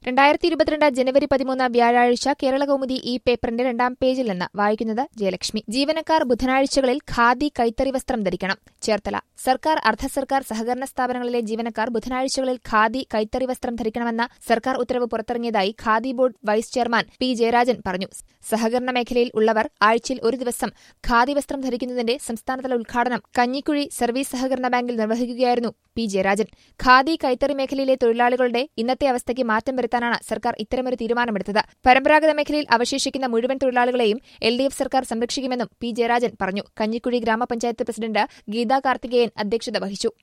രണ്ടായിരത്തി ഇരുപത്തിരണ്ട് ജനുവരി പതിമൂന്ന് വ്യാഴാഴ്ച കേരള കൗമുദി ഈ പേപ്പറിന്റെ രണ്ടാം പേജിൽ നിന്ന് വായിക്കുന്നത് ജയലക്ഷ്മി ജീവനക്കാർ ബുധനാഴ്ചകളിൽ ഖാദി കൈത്തറി വസ്ത്രം ധരിക്കണം ചേർത്തല സർക്കാർ അർദ്ധ സർക്കാർ സഹകരണ സ്ഥാപനങ്ങളിലെ ജീവനക്കാർ ബുധനാഴ്ചകളിൽ ഖാദി കൈത്തറി വസ്ത്രം ധരിക്കണമെന്ന സർക്കാർ ഉത്തരവ് പുറത്തിറങ്ങിയതായി Khadi board vice chairman P Jayarajan പറഞ്ഞു സഹകരണ മേഖലയിൽ ഉള്ളവർ ആഴ്ചയിൽ ഒരു ദിവസം ഖാദി വസ്ത്രം ധരിക്കുന്നതിന്റെ സംസ്ഥാനതല ഉദ്ഘാടനം കഞ്ഞിക്കുഴി സർവീസ് സഹകരണ ബാങ്കിൽ നിർവഹിക്കുകയായിരുന്നു പി ജയരാജൻ ഖാദി കൈത്തറി മേഖലയിലെ തൊഴിലാളികളുടെ ഇന്നത്തെ അവസ്ഥയ്ക്ക് മാറ്റം വരുത്താനാണ് സർക്കാർ ഇത്തരമൊരു തീരുമാനമെടുത്തത് പരമ്പരാഗത മേഖലയിൽ അവശേഷിക്കുന്ന മുഴുവൻ തൊഴിലാളികളെയും എൽ ഡി എഫ് സർക്കാർ സംരക്ഷിക്കുമെന്നും പി ജയരാജൻ പറഞ്ഞു കഞ്ഞിക്കുഴി ഗ്രാമപഞ്ചായത്ത് പ്രസിഡന്റ് ഗീതാ കാർത്തികേയൻ അധ്യക്ഷത വഹിച്ചു